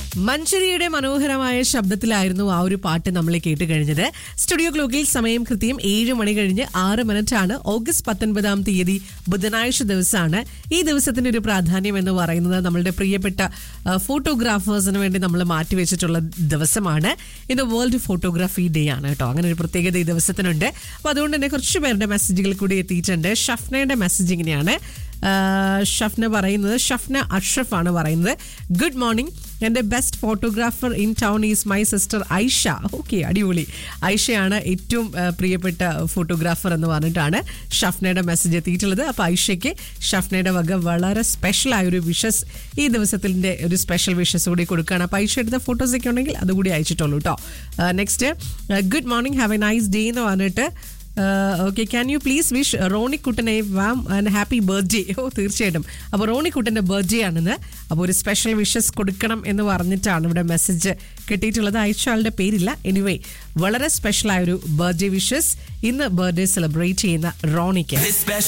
മഞ്ചരിയുടെ മനോഹരമായ ശബ്ദത്തിലായിരുന്നു ആ ഒരു പാട്ട് നമ്മൾ കേട്ട് കഴിഞ്ഞത് സ്റ്റുഡിയോ ക്ലോക്കിൽ സമയം കൃത്യം ഏഴ് മണി കഴിഞ്ഞ് ആറ് മിനിറ്റ് ആണ് ഓഗസ്റ്റ് പത്തൊൻപതാം തീയതി ബുധനാഴ്ച ദിവസമാണ് ഈ ദിവസത്തിന്റെ ഒരു പ്രാധാന്യം എന്ന് പറയുന്നത് നമ്മളുടെ പ്രിയപ്പെട്ട ആ, ഫോട്ടോഗ്രാഫേഴ്സിന് വേണ്ടി നമ്മൾ മാറ്റിവെച്ചിട്ടുള്ള ദിവസമാണ് ഇന്ന് വേൾഡ് ഫോട്ടോഗ്രാഫി ഡേ ആണ് കേട്ടോ അങ്ങനെ ഒരു പ്രത്യേകത ഈ ദിവസത്തിനുണ്ട് അപ്പോൾ അതുകൊണ്ട് തന്നെ കുറച്ച് പേരുടെ മെസ്സേജുകൾ കൂടി എത്തിയിട്ടുണ്ട് ഷഫ്നയുടെ മെസ്സേജ് ഇങ്ങനെയാണ് ആ, ഷഫ്ന പറയുന്നത് ഷഫ്ന അഷ്റഫ് ആണ് പറയുന്നത് ഗുഡ് മോർണിംഗ് എൻ്റെ best photographer in town is my sister Aisha okay അടിപൊളി ഐഷയാണ് ഏറ്റവും ആ, പ്രിയപ്പെട്ട ഫോട്ടോഗ്രാഫർ എന്ന് പറഞ്ഞിട്ടാണ് ഷഫ്നയുടെ മെസ്സേജ് എത്തിയിട്ടുള്ളത് അപ്പോൾ ഐഷയ്ക്ക് ഷഫ്നയുടെ വക വളരെ സ്പെഷ്യൽ ആയ ഒരു വിഷസ് ഈ ദിവസത്തിൻ്റെ ഒരു സ്പെഷ്യൽ വിഷസ് കൂടി കൊടുക്കുകയാണ് അപ്പോൾ ഐഷ എടുത്ത ഫോട്ടോസ് ഒക്കെ ഉണ്ടെങ്കിൽ അതുകൂടി അയച്ചിട്ടുള്ളൂ കേട്ടോ next good morning have a nice day എന്ന് പറഞ്ഞിട്ട് okay can you please wish റോണിക്കുട്ടനെ വാം ആൻഡ് ഹാപ്പി ബർത്ത്ഡേ ഓ തീർച്ചയായിട്ടും അപ്പോൾ റോണിക്കുട്ടൻ്റെ ബർത്ത്ഡേ ആണെന്ന് അപ്പോൾ ഒരു സ്പെഷ്യൽ വിഷസ് കൊടുക്കണം എന്ന് പറഞ്ഞിട്ടാണ് ഇവിടെ മെസ്സേജ് കിട്ടിയിട്ടുള്ളത് അയച്ച ആളുടെ പേരില്ല എനിവേ വളരെ സ്പെഷ്യൽ ആയ ഒരു ബർത്ത്ഡേ വിഷസ് ഇന്ന് ബർത്ത്ഡേ സെലിബ്രേറ്റ് ചെയ്യുന്ന റോണിക്ക് This special